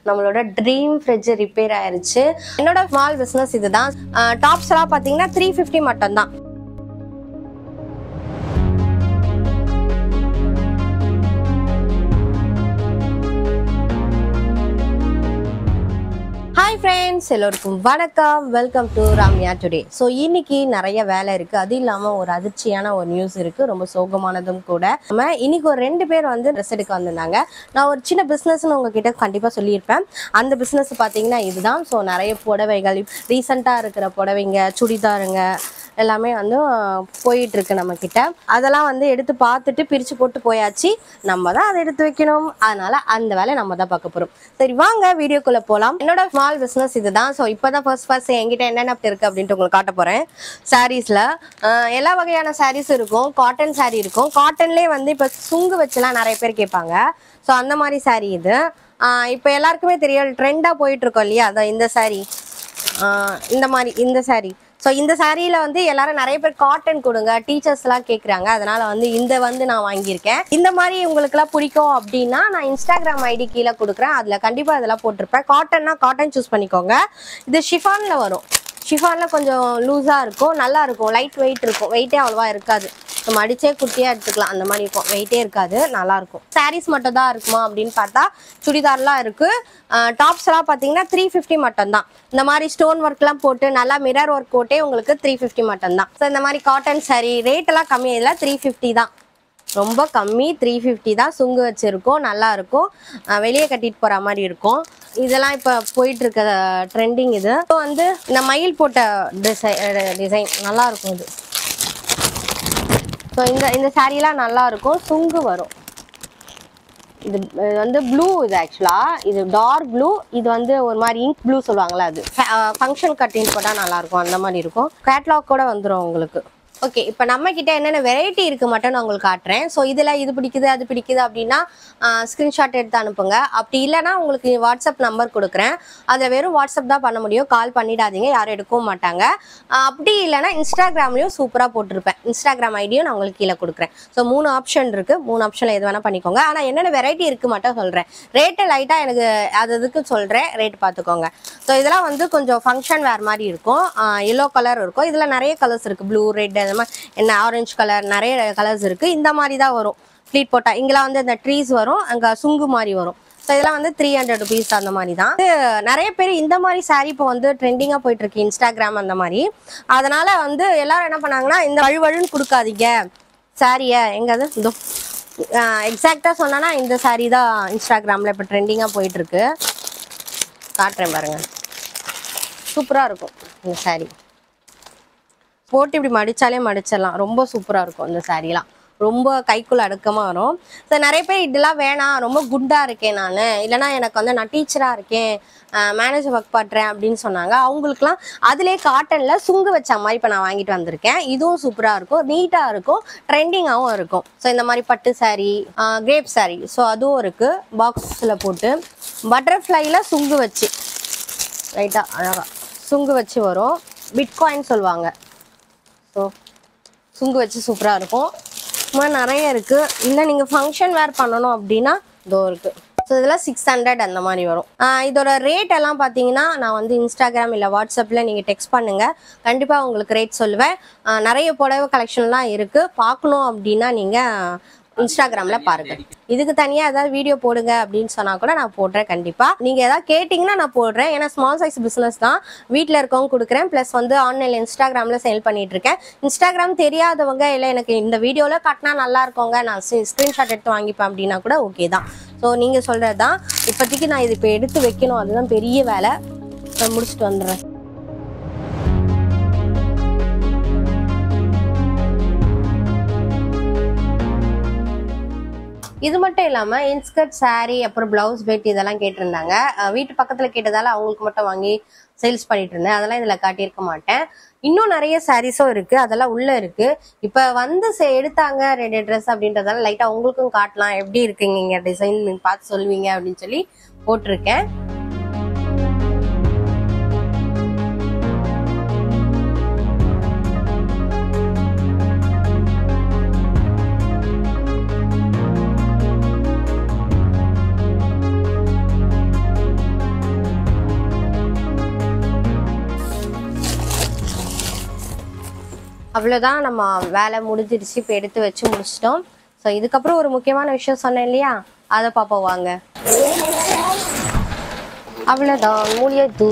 நம்மளோட dream fridge repair ஆயிருச்சு என்னோட ஸ்மால் பிஸ்னஸ் இதுதான் டாப்ஸ் எல்லாம் பார்த்தீங்கன்னா த்ரீ ஃபிஃப்டி மட்டும் தான் ஹாய் ஃப்ரெண்ட்ஸ் எல்லோருக்கும் வணக்கம் welcome to Ramya today so இன்னைக்கு நிறைய வேலை இருக்கு அது இல்லாமல் ஒரு அதிர்ச்சியான ஒரு நியூஸ் இருக்கு ரொம்ப சோகமானதும் கூட நம்ம இன்னைக்கு ஒரு ரெண்டு பேர் வந்து ட்ரெஸ் எடுக்க வந்திருந்தாங்க நான் ஒரு சின்ன பிஸ்னஸ்னு உங்ககிட்ட கண்டிப்பாக சொல்லியிருப்பேன் அந்த பிஸ்னஸ் பார்த்தீங்கன்னா இதுதான் ஸோ நிறைய புடவைகள் ரீசெண்டாக இருக்கிற புடவைங்க சுடிதாருங்க எல்லாமே வந்து அஹ், போயிட்டு இருக்கு நம்ம கிட்ட அதெல்லாம் வந்து எடுத்து பார்த்துட்டு பிரிச்சு போட்டு போயாச்சு நம்ம தான் அதை எடுத்து வைக்கணும் அதனால அந்த வேலையை நம்ம தான் பார்க்க போறோம் சரி வாங்க வீடியோக்குள்ள போலாம் என்னோட ஸ்மால் பிசினஸ் இதுதான் ஸோ இப்போதான் ஃபர்ஸ்ட் ஃபர்ஸ்ட் என்கிட்ட என்னென்ன இருக்கு அப்படின்ட்டு உங்களுக்கு காட்ட போறேன் சாரீஸ்ல எல்லா வகையான சாரீஸ் இருக்கும் காட்டன் saree இருக்கும் காட்டன்லேயே வந்து இப்போ சுங்கு வச்சுலாம் நிறைய பேர் கேட்பாங்க ஸோ அந்த மாதிரி saree இது அஹ், இப்போ எல்லாருக்குமே தெரியும் ட்ரெண்டாக போயிட்டு இருக்கோம் இல்லையா அதான் இந்த saree ஆஹ் இந்த மாதிரி இந்த saree ஸோ இந்த சாரியில வந்து எல்லாரும் நிறைய பேர் காட்டன் கொடுங்க டீச்சர்ஸ் எல்லாம் கேட்குறாங்க அதனால வந்து இந்த வந்து நான் வாங்கியிருக்கேன் இந்த மாதிரி உங்களுக்குலாம் பிடிக்கும் அப்படின்னா நான் இன்ஸ்டாகிராம் ஐடி கீழே கொடுக்குறேன் அதில் கண்டிப்பாக இதெல்லாம் போட்டிருப்பேன் காட்டன்னா காட்டன் சூஸ் பண்ணிக்கோங்க இது ஷிஃபானில் வரும் ஷிஃபானில் கொஞ்சம் லூஸாக இருக்கும் நல்லா இருக்கும் லைட் வெயிட் இருக்கும் வெயிட்டே அவ்வளோவா இருக்காது நம்ம அடிச்சே குட்டியாக எடுத்துக்கலாம் அந்த மாதிரி இருக்கும் வெயிட்டே இருக்காது நல்லா இருக்கும் சாரீஸ் மட்டும் தான் இருக்குமா அப்படின்னு பார்த்தா சுடிதார்லாம் இருக்கு டாப்ஸ் எல்லாம் பார்த்தீங்கன்னா த்ரீ ஃபிஃப்டி மட்டும் தான் இந்த மாதிரி ஸ்டோன் ஒர்க்லாம் போட்டு நல்லா மிரர் ஒர்க் போட்டே உங்களுக்கு த்ரீ ஃபிஃப்டி மட்டும் தான் ஸோ இந்த மாதிரி காட்டன் saree ரேட் எல்லாம் கம்மி இல்லை த்ரீ ஃபிஃப்டி தான் ரொம்ப கம்மி த்ரீ ஃபிஃப்டி தான் சுங்கு வச்சிருக்கோம் நல்லா இருக்கும் அஹ் வெளியே கட்டிட்டு போற மாதிரி இருக்கும் இதெல்லாம் இப்போ போயிட்டு இருக்க ட்ரெண்டிங் இது இப்போ வந்து இந்த மயில் போட்ட டிசைன் டிசைன் நல்லா இருக்கும் இது ஸோ இந்த இந்த சாரீலாம் நல்லா இருக்கும் சுங்கு வரும் இது இது வந்து ப்ளூ இது ஆக்சுவலாக இது டார்க் ப்ளூ இது வந்து ஒரு மாதிரி இங்க் ப்ளூ சொல்லுவாங்கல்ல அது ஃபங்க்ஷன் கட்டிங் போட்டால் நல்லா இருக்கும் அந்த மாதிரி இருக்கும் கேட்லாக் கூட வந்துடும் உங்களுக்கு ஓகே இப்போ நம்ம கிட்ட என்னென்ன வெரைட்டி இருக்கு மட்டும் நான் உங்களுக்கு காட்டுறேன் ஸோ இதில் இது பிடிக்குது அது பிடிக்குது அப்படின்னா ஸ்க்ரீன்ஷாட் எடுத்து அனுப்புங்க அப்படி இல்லைன்னா உங்களுக்கு வாட்ஸ்அப் நம்பர் கொடுக்குறேன் அதில் வெறும் வாட்ஸ்அப் தான் பண்ண முடியும் கால் பண்ணிடாதீங்க யாரும் எடுக்கவும் மாட்டாங்க ஆஹ் அப்படி இல்லைன்னா இன்ஸ்டாகிராம்லேயும் சூப்பராக போட்டிருப்பேன் இன்ஸ்டாகிராம் ஐடியும் நான் உங்களுக்கு கீழே கொடுக்குறேன் ஸோ மூணு ஆப்ஷன் இருக்கு மூணு ஆப்ஷனில் எது வேணால் பண்ணிக்கோங்க ஆனால் என்னென்ன வெரைட்டி இருக்கு மட்டும் சொல்கிறேன் ரேட்டு லைட்டாக எனக்கு அது இதுக்கு சொல்கிறேன் ரேட் பார்த்துக்கோங்க ஸோ இதெல்லாம் வந்து கொஞ்சம் ஃபங்க்ஷன் வேறு மாதிரி இருக்கும் எல்லோ கலர் இருக்கும் இதில் நிறைய கலர்ஸ் இருக்குது ப்ளூ ரெட் அந்த மாதிரி என்ன ஆரஞ்சு கலர் நிறைய கலர்ஸ் இருக்குது இந்த மாதிரி தான் வரும் ஃப்ளீட் போட்டால் இங்கெல்லாம் வந்து இந்த ட்ரீஸ் வரும் அங்கே சுங்கு மாதிரி வரும் ஸோ இதெல்லாம் வந்து த்ரீ ஹண்ட்ரட் ருபீஸ் அந்த மாதிரி தான் இது நிறைய பேர் இந்த மாதிரி saree இப்போ வந்து ட்ரெண்டிங்காக போயிட்டு இருக்கு இன்ஸ்டாகிராம் அந்த மாதிரி அதனால வந்து எல்லாரும் என்ன பண்ணாங்கன்னா இந்த வழுவழுன்னு கொடுக்காதீங்க சாரியை எங்காவது இதோ எக்ஸாக்டாக சொன்னா இந்த saree தான் இன்ஸ்டாகிராமில் இப்போ ட்ரெண்டிங்காக போயிட்டு இருக்கு காட்டுறேன் பாருங்க சூப்பராக இருக்கும் இந்த saree போட்டு இப்படி மடிச்சாலே மடிச்சிடலாம் ரொம்ப சூப்பராக இருக்கும் இந்த சாரீலாம் ரொம்ப கைக்குள்ள அடுக்கமாக வரும் ஸோ நிறைய பேர் இதெல்லாம் வேணாம் ரொம்ப குண்டாக இருக்கேன் நான் இல்லைனா எனக்கு வந்து நான் டீச்சராக இருக்கேன் மேனேஜர் ஒர்க் பண்ணுறேன் அப்படின்னு சொன்னாங்க அவங்களுக்குலாம் அதிலே காட்டனில் சுங்கு வச்ச மாதிரி இப்போ நான் வாங்கிட்டு வந்திருக்கேன் இதுவும் சூப்பராக இருக்கும் நீட்டாக இருக்கும் ட்ரெண்டிங்காகவும் இருக்கும் ஸோ இந்த மாதிரி பட்டு saree கிரேப் saree ஸோ அதுவும் இருக்குது பாக்ஸில் போட்டு பட்டர்ஃப்ளைல சுங்கு வச்சு ரைட்டாக அழகாக சுங்கு வச்சு வரும் பிட்காயின் சொல்லுவாங்க ஸோ சுங்கு வச்சு சூப்பராக இருக்கும் இந்த மாதிரி நிறைய இருக்குது இல்லை நீங்கள் ஃபங்க்ஷன் வேர் பண்ணணும் அப்படின்னா இதோ இருக்குது ஸோ இதெல்லாம் சிக்ஸ் ஹண்ட்ரட் அந்த மாதிரி வரும் ஆஹ் இதோட ரேட் எல்லாம் பார்த்தீங்கன்னா நான் வந்து இன்ஸ்டாகிராம் இல்லை வாட்ஸ்அப்பில் நீங்கள் டெக்ஸ்ட் பண்ணுங்கள் கண்டிப்பாக உங்களுக்கு ரேட் சொல்லுவேன் ஆஹ் நிறைய புடவை கலெக்ஷன்லாம் இருக்குது பார்க்கணும் அப்படின்னா நீங்கள் இன்ஸ்டாகிராமில் பாருங்க இதுக்கு தனியாக ஏதாவது வீடியோ போடுங்க அப்படின்னு சொன்னால் கூட நான் போடுறேன் கண்டிப்பாக நீங்கள் ஏதாவது கேட்டிங்கன்னா நான் போடுறேன் ஏன்னா ஸ்மால் சைஸ் பிஸ்னஸ் தான் வீட்டில் இருக்கவங்க கொடுக்குறேன் ப்ளஸ் வந்து ஆன்லைனில் இன்ஸ்டாகிராமில் சேல் பண்ணிட்டு இருக்கேன் இன்ஸ்டாகிராம் தெரியாதவங்க இல்லை எனக்கு இந்த வீடியோவில் காட்டினா நல்லா இருக்கவங்க நான் ஸ்க்ரீன்ஷாட் எடுத்து வாங்கிப்பேன் அப்படின்னா கூட ஓகே தான் ஸோ நீங்கள் சொல்கிறது தான் இப்போதைக்கு நான் இது இப்போ எடுத்து வைக்கணும் அதுதான் பெரிய வேலை நான் முடிச்சுட்டு வந்துடுறேன் இது மட்டும் இல்லாம இன்ஸ்கர்ட் saree அப்புறம் பிளவுஸ் பெட் இதெல்லாம் கேட்டிருந்தாங்க அஹ் வீட்டு பக்கத்துல கேட்டதால அவங்களுக்கு மட்டும் வாங்கி சேல்ஸ் பண்ணிட்டு இருந்தேன் அதெல்லாம் இதுல காட்டியிருக்க மாட்டேன் இன்னும் நிறைய சாரீஸும் இருக்கு அதெல்லாம் உள்ள இருக்கு இப்ப வந்து செ- எடுத்தாங்க ரெண்டு ட்ரெஸ் அப்படின்றதால லைட்டா உங்களுக்கும் காட்டலாம் எப்படி இருக்குங்க இங்க டிசைன் பார்த்து சொல்லுவீங்க அப்படின்னு சொல்லி போட்டிருக்கேன் அவ்வளோதான் நம்ம வேலை முடிஞ்சிருச்சு இப்போ எடுத்து வச்சு முடிச்சிட்டோம் ஸோ இதுக்கப்புறம் ஒரு முக்கியமான விஷயம் சொன்னேன் இல்லையா அதை பார்ப்போம் வாங்க அவ்வளோதான் முடியாது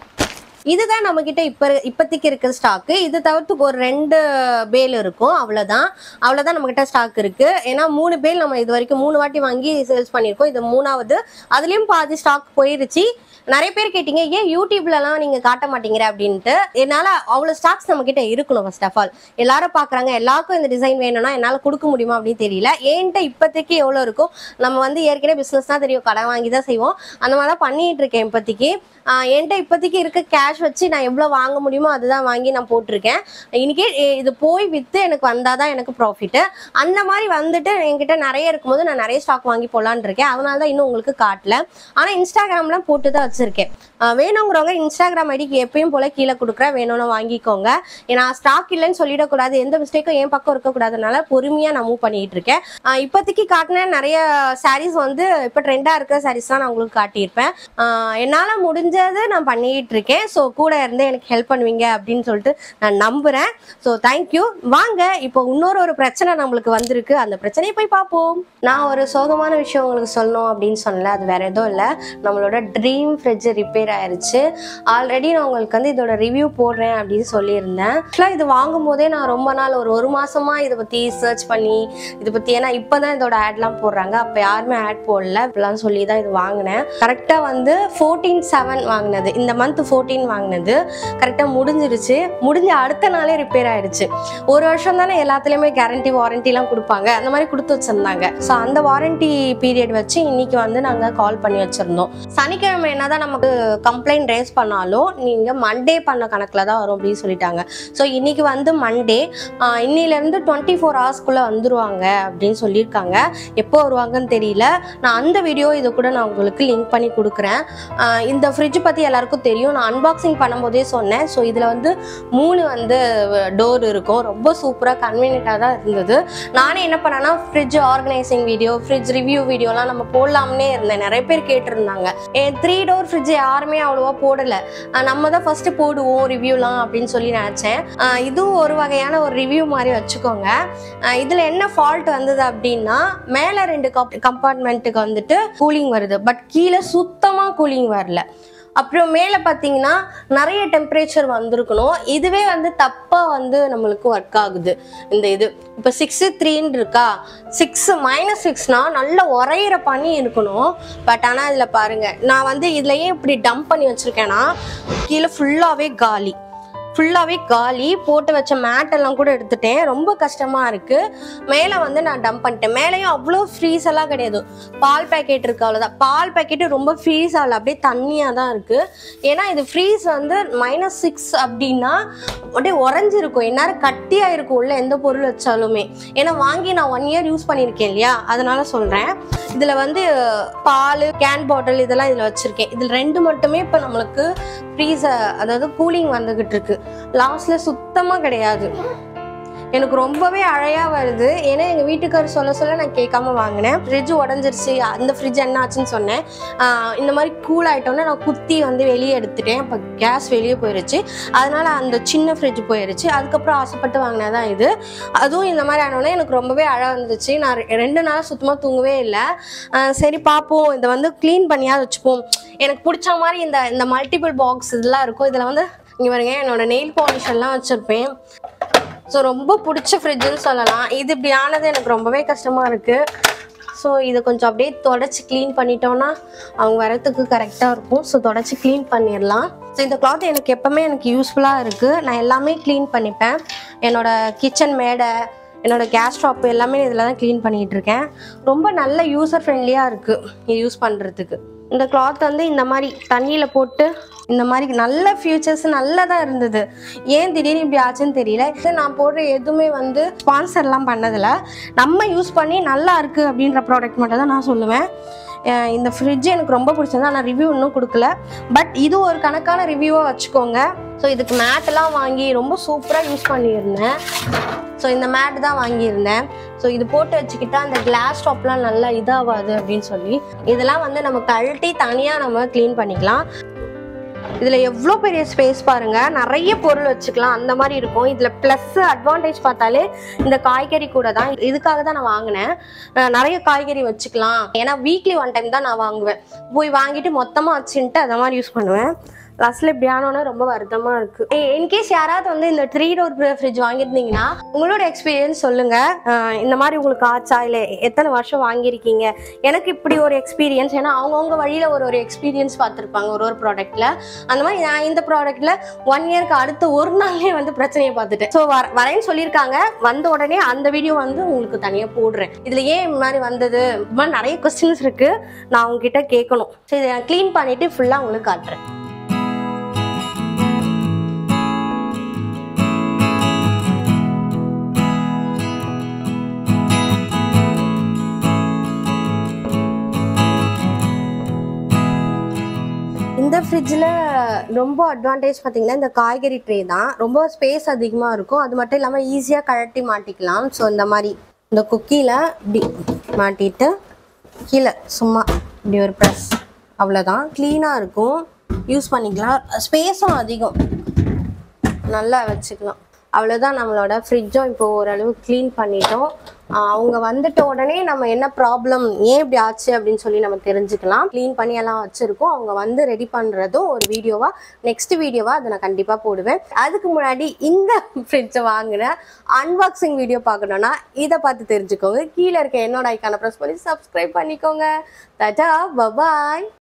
இதுதான் நம்ம கிட்ட இப்ப இரு- இப்போதைக்கு இருக்கிற ஸ்டாக்கு இது தவிர்த்து ஒரு ரெண்டு பேல் இருக்கும் அவ்வளவுதான் அவ்வளவுதான் நம்ம கிட்ட ஸ்டாக் இருக்கு ஏன்னா மூணு பேல் நம்ம இது வரைக்கும் மூணு வாட்டி வாங்கி சேல்ஸ் பண்ணியிருக்கோம் இது மூணாவது அதுலயும் பாதி ஸ்டாக் போயிருச்சு நிறைய பேர் கேட்டீங்க ஏன் யூடியூப்லலாம் நீங்க காட்ட மாட்டீங்கிற அப்படின்ட்டு என்னால அவ்வளவு ஸ்டாக்ஸ் நம்ம கிட்ட இருக்கணும் ஃபர்ஸ்ட் ஆஃப் ஆல் எல்லாரும் பாக்குறாங்க எல்லாருக்கும் இந்த டிசைன் வேணும்னா என்னால கொடுக்க முடியுமா அப்படின்னு தெரியல என்கிட்ட இப்போதைக்கு எவ்வளவு இருக்கும் நம்ம வந்து ஏற்கனவே பிசினஸ் தான் தெரியும் கடன் வாங்கி தான் செய்வோம் அந்த மாதிரி தான் பண்ணிட்டு இருக்கேன் இப்போதைக்கு ஆஹ் என்கிட்ட இப்போதைக்கு இருக்க கேஷ் வச்சு நான் எவ்வளோ வாங்க முடியுமோ அதுதான் வாங்கி நான் போட்டிருக்கேன் இன்னைக்கே இ- இது போய் விற்று எனக்கு வந்தால் தான் எனக்கு ப்ராஃபிட்டு அந்த மாதிரி வந்துட்டு என்கிட்ட நிறைய இருக்கும்போது நான் நிறைய ஸ்டாக் வாங்கி போடலான்னு இருக்கேன் அதனால தான் இன்னும் உங்களுக்கு காட்டல ஆனால் இன்ஸ்டாகிராம்ல போட்டு தான் வச்சுருக்கேன் வேணுங்கிறவங்க இன்ஸ்டாகிராம் ஐடிக்கு எப்பயும் போல கீழே கொடுக்குறேன் வேணும்னு வாங்கிக்கோங்க ஏன்னா ஸ்டாக் இல்லைன்னு சொல்லிடக்கூடாது எந்த மிஸ்டேக்கும் என் பக்கம் இருக்கக்கூடாதுனால பொறுமையாக நான் மூவ் பண்ணிட்டு இருக்கேன் ஆஹ் இப்போதைக்கு காட்டின நிறைய சாரீஸ் வந்து இப்போ ட்ரெண்டாக இருக்கிற சாரீஸ் தான் நான் உங்களுக்கு காட்டியிருப்பேன் ஆஹ் என்னால முடிஞ்சது நான் பண்ணிட்டு இருக்கேன் ஸோ கூட இருந்து எனக்கு ஹெல்ப் பண்ணுவீங்க அப்படின்னு சொல்லிட்டு நான் நம்புறேன் ஸோ தேங்க்யூ வாங்க இப்போ இன்னொரு ஒரு பிரச்சனை நம்மளுக்கு வந்திருக்கு அந்த பிரச்சனையை போய் பார்ப்போம் நான் ஒரு சோகமான விஷயம் உங்களுக்கு சொல்லணும் அப்படின்னு சொன்னல அது வேற எதுவும் இல்லை நம்மளோட ட்ரீம் ஃப்ரிட்ஜ் ரிப்பேர் ஆயிருச்சு ஆல்ரெடி நான் உங்களுக்கு வந்து இதோட ரிவ்யூ போடுறேன் அப்படின்னு சொல்லியிருந்தேன் ஆக்சுவலாக இது வாங்கும் போதே நான் ரொம்ப நாள் ஒரு ஒரு மாசமா இதை பத்தி சர்ச் பண்ணி இதை பத்தி ஏன்னா இப்பதான் இதோட ஆட்லாம் போடுறாங்க அப்ப யாருமே ஆட் போடல இப்படிலாம் சொல்லி தான் இது வாங்கினேன் கரெக்டா வந்து ஃபோர்டீன் செவன் வாங்கினது இந்த மந்த் ஃபோர்டீன் வாங்கினது கரெக்டா முடிஞ்சிருச்சு முடிஞ்ச அடுத்த நாளே ரிப்பேர் ஆயிடுச்சு ஒரு வருஷம் தானே எல்லாத்துலயுமே கேரண்டி வாரண்டிலாம் கொடுப்பாங்க அந்த மாதிரி கொடுத்து வச்சிருந்தாங்க ஸோ அந்த வாரண்டி பீரியட் வச்சு இன்னைக்கு வந்து நாங்க கால் பண்ணி வச்சிருந்தோம் சனிக்கிழமை என்னதான் நமக்கு கம்ப்ளைண்ட் ரேஸ் பண்ணாலும் நீங்க மண்டே பண்ண கணக்குல தான் வரும் அப்படின்னு சொல்லிட்டாங்க ஸோ இன்னைக்கு வந்து மண்டே இன்னிலேருந்து டுவெண்ட்டி ஃபோர் ஹவர்ஸ்க்குள்ளே வந்துருவாங்க அப்படின்னு சொல்லியிருக்காங்க எப்போ வருவாங்கன்னு தெரியல நான் அந்த வீடியோ இது கூட நான் உங்களுக்கு லிங்க் பண்ணி கொடுக்குறேன் ஆஹ் இந்த ஃப்ரிட்ஜ் பற்றி எல்லாருக்கும் தெரியும் நான் அன்பாக்சிங் பண்ணும்போதே சொன்னேன் ஸோ இதில் வந்து மூணு வந்து டோர் இருக்கும் ரொம்ப சூப்பராக கன்வீனியண்ட்டாக தான் இருந்தது நானே என்ன பண்ணேன்னா fridge organising video fridge review வீடியோலாம் நம்ம போடலாம்னே இருந்தேன் நிறைய பேர் கேட்டிருந்தாங்க ஏன் த்ரீ டோர் ஃப்ரிட்ஜ் யாருமே அவ்வளோவா போடலை ஆஹ் நம்ம தான் ஃபர்ஸ்ட் போடுவோம் ரிவ்யூலாம் அப்படின்னு சொல்லி நினச்சேன் ஆஹ் இதுவும் ஒரு வகையான ஒரு ரிவ்யூ மாதிரி வச்சுக்கோங்க ஆஹ் இதுல என்ன ஃபால்ட் வந்தது அப்படின்னா மேல ரெண்டு கம்பார்ட்மெண்ட்டுக்கு வந்துட்டு கூலிங் வருது பட் கீழே சுத்தமா கூலிங் வரல அப்புறம் மேலே பார்த்தீங்கன்னா நிறைய டெம்பரேச்சர் வந்திருக்கணும் இதுவே வந்து தப்பாக வந்து நம்மளுக்கு ஒர்க் ஆகுது இந்த இது இப்போ சிக்ஸு த்ரீன்னு இருக்கா சிக்ஸ் மைனஸ் சிக்ஸ்னா நல்ல உரையிற பண்ணி இருக்கணும் பட் ஆனால் இதில் பாருங்க நான் வந்து இதுலயே இப்படி டம்ப் பண்ணி வச்சிருக்கேன்னா கீழே ஃபுல்லாகவே காலி ஃபுல்லாகவே காலி போட்டு வச்ச மேட் எல்லாம் கூட எடுத்துட்டேன் ரொம்ப கஷ்டமாக இருக்குது மேலே வந்து நான் டம்ப் பண்ணிட்டேன் மேலேயும் அவ்வளோ ஃப்ரீஸ் எல்லாம் கிடையாது பால் பேக்கெட் இருக்கு அவ்வளோதான் பால் பேக்கெட்டு ரொம்ப ஃப்ரீஸ் ஆகல அப்படியே தண்ணியாக தான் இருக்குது ஏன்னா இது ஃப்ரீஸ் வந்து மைனஸ் சிக்ஸ் அப்படின்னா அப்படியே உறைஞ்சிருக்கும் எந்நேரம் கட்டியாக இருக்கும் உள்ள எந்த பொருள் வச்சாலுமே ஏன்னா வாங்கி நான் ஒன் இயர் யூஸ் பண்ணியிருக்கேன் இல்லையா அதனால சொல்கிறேன் இதில் வந்து பால் கேன் பாட்டில் இதெல்லாம் இதில் வச்சுருக்கேன் இதில் ரெண்டு மட்டுமே இப்போ நம்மளுக்கு ஃப்ரீஸ அதாவது கூலிங் வந்துகிட்டு இருக்கு லாஸ்ட்ல சுத்தமாக கிடையாது எனக்கு ரொம்பவே அழையா வருது ஏன்னா எங்கள் வீட்டுக்காரர் சொல்ல சொல்ல நான் கேட்காம வாங்கினேன் ஃப்ரிட்ஜ் உடஞ்சிருச்சு அந்த ஃப்ரிட்ஜ் என்ன ஆச்சுன்னு சொன்னேன் ஆஹ் இந்த மாதிரி கூல் ஆயிட்டோன்னே நான் குத்தி வந்து வெளியே எடுத்துட்டேன் அப்போ கேஸ் வெளியே போயிருச்சு அதனால அந்த சின்ன ஃப்ரிட்ஜ் போயிருச்சு அதுக்கப்புறம் ஆசைப்பட்டு வாங்கினதான் இது அதுவும் இந்த மாதிரி ஆனோடனே எனக்கு ரொம்பவே அழ வந்துச்சு நான் ரெ- ரெண்டு நாள் சுத்தமாக தூங்கவே இல்லை ஆஹ் சரி பார்ப்போம் இதை வந்து க்ளீன் பண்ணியாவது வச்சுப்போம் எனக்கு பிடிச்ச மாதிரி இந்த இந்த மல்டிபிள் பாக்ஸ் இதெல்லாம் இருக்கும் இதில் வந்து இங்கே பாருங்க என்னோட நெயில் பாலிஷ் எல்லாம் வச்சுருப்பேன் ஸோ ரொம்ப பிடிச்ச ஃப்ரிட்ஜுன்னு சொல்லலாம் இது இப்படி ஆனது எனக்கு ரொம்பவே கஷ்டமாக இருக்குது ஸோ இதை கொஞ்சம் அப்படியே தொடச்சி க்ளீன் பண்ணிட்டோன்னா அவங்க வரத்துக்கு கரெக்டாக இருக்கும் ஸோ தொடச்சி க்ளீன் பண்ணிடலாம் ஸோ இந்த கிளாத் எனக்கு எப்போவுமே எனக்கு யூஸ்ஃபுல்லாக இருக்குது நான் எல்லாமே க்ளீன் பண்ணிப்பேன் என்னோட கிச்சன் மேடை என்னோட கேஸ் ஸ்டாப் எல்லாமே இதில் தான் க்ளீன் பண்ணிகிட்டு இருக்கேன் ரொம்ப நல்ல யூசர் ஃப்ரெண்ட்லியாக இருக்குது இது யூஸ் பண்ணுறதுக்கு இந்த கிளாத் வந்து இந்த மாதிரி தண்ணியில் போட்டு இந்த மாதிரி நல்ல ஃபியூச்சர்ஸ் நல்லதாக இருந்தது ஏன் திடீர்னு இப்படி ஆச்சுன்னு தெரியல இது நான் போடுற எதுவுமே வந்து ஸ்பான்சர்லாம் பண்ணதில்ல நம்ம யூஸ் பண்ணி நல்லா இருக்குது அப்படின்ற ப்ராடக்ட் மட்டும் தான் நான் சொல்லுவேன் அஹ் இந்த ஃப்ரிட்ஜ் எனக்கு ரொம்ப பிடிச்சது ஆனால் ரிவ்யூ இன்னும் கொடுக்கல பட் இது ஒரு கணக்கான ரிவ்யூவாக வச்சுக்கோங்க ஸோ இதுக்கு மேட்டெல்லாம் வாங்கி ரொம்ப சூப்பராக யூஸ் பண்ணியிருந்தேன் ஸோ இந்த மேட் தான் வாங்கியிருந்தேன் ஸோ இது போட்டு வச்சுக்கிட்டா அந்த கிளாஸ் டாப்லாம் நல்லா இதாகாது அப்படின்னு சொல்லி இதெல்லாம் வந்து நம்ம கழட்டி தனியாக நம்ம க்ளீன் பண்ணிக்கலாம் இதுல எவ்வளோ பெரிய ஸ்பேஸ் பாருங்க நிறைய பொருள் வச்சுக்கலாம் அந்த மாதிரி இருக்கும் இதுல ப்ளஸ் அட்வான்டேஜ் பார்த்தாலே இந்த காய்கறி கூட தான் இதுக்காக தான் நான் வாங்கினேன் அஹ் நிறைய காய்கறி வச்சுக்கலாம் ஏன்னா வீக்லி ஒன் டைம் தான் நான் வாங்குவேன் போய் வாங்கிட்டு மொத்தமா வச்சுன்ட்டு அந்த மாதிரி யூஸ் பண்ணுவேன் லாஸ்ட்ல இப்படி ஆனோன்னா ரொம்ப வருத்தமா இருக்கு இன்கேஸ் யாராவது வந்து இந்த த்ரீ டோர் ஃப்ரிட்ஜ் வாங்கியிருந்தீங்கன்னா உங்களோட எக்ஸ்பீரியன்ஸ் சொல்லுங்க அஹ் இந்த மாதிரி உங்களுக்கு ஆச்சா இல்லை எத்தனை வருஷம் வாங்கியிருக்கீங்க எனக்கு இப்படி ஒரு எக்ஸ்பீரியன்ஸ் ஏன்னா அவங்கவுங்க வழியில ஒரு ஒரு எக்ஸ்பீரியன்ஸ் பார்த்துருப்பாங்க ஒரு ஒரு ப்ராடக்ட்ல அந்த மாதிரி நான் இந்த ப்ராடக்ட்ல ஒன் இயர்க்கு அடுத்த ஒரு நாள்லயே வந்து பிரச்சனையை பார்த்துட்டேன் ஸோ வர வரேன்னு சொல்லியிருக்காங்க வந்த உடனே அந்த வீடியோ வந்து உங்களுக்கு தனியாக போடுறேன் இதுல ஏன் இந்த மாதிரி வந்தது இந்த மாதிரி நிறைய கொஸ்டின்ஸ் இருக்கு நான் உங்ககிட்ட கேட்கணும் ஸோ இதை நான் க்ளீன் பண்ணிட்டு ஃபுல்லாக உங்களுக்கு காட்டுறேன் இந்த ஃப்ரிட்ஜில் ரொம்ப அட்வான்டேஜ் பார்த்தீங்கன்னா இந்த காய்கறி ட்ரே தான் ரொம்ப ஸ்பேஸ் அதிகமாக இருக்கும் அது மட்டும் இல்லாமல் ஈஸியாக கழட்டி மாட்டிக்கலாம் ஸோ இந்த மாதிரி இந்த குக்கியில் இப்படி மாட்டிட்டு கீழே சும்மா இப்படி ஒரு ப்ரெஸ் அவ்வளோதான் க்ளீனாக இருக்கும் யூஸ் பண்ணிக்கலாம் ஸ்பேஸும் அதிகம் நல்லா வச்சுக்கலாம் அவ்வளோதான் நம்மளோட ஃப்ரிட்ஜும் இப்போ ஓரளவு க்ளீன் பண்ணிட்டோம் ஆஹ் அவங்க வந்துட்ட உடனே நம்ம என்ன ப்ராப்ளம் ஏன் இப்படி ஆச்சு அப்படின்னு சொல்லி நம்ம தெரிஞ்சுக்கலாம் க்ளீன் பண்ணி எல்லாம் வச்சுருக்கோம் அவங்க வந்து ரெடி பண்ணுறதும் ஒரு வீடியோவாக நெக்ஸ்ட் வீடியோவாக அதை நான் கண்டிப்பாக போடுவேன் அதுக்கு முன்னாடி இந்த ஃப்ரிட்ஜை வாங்கின அன்பாக்சிங் வீடியோ பார்க்கணுன்னா இதை பார்த்து தெரிஞ்சுக்கோங்க கீழே இருக்க என்னோட ஐக்கான ப்ரெஸ் பண்ணி சப்ஸ்கிரைப் பண்ணிக்கோங்க தட்டா பபாய்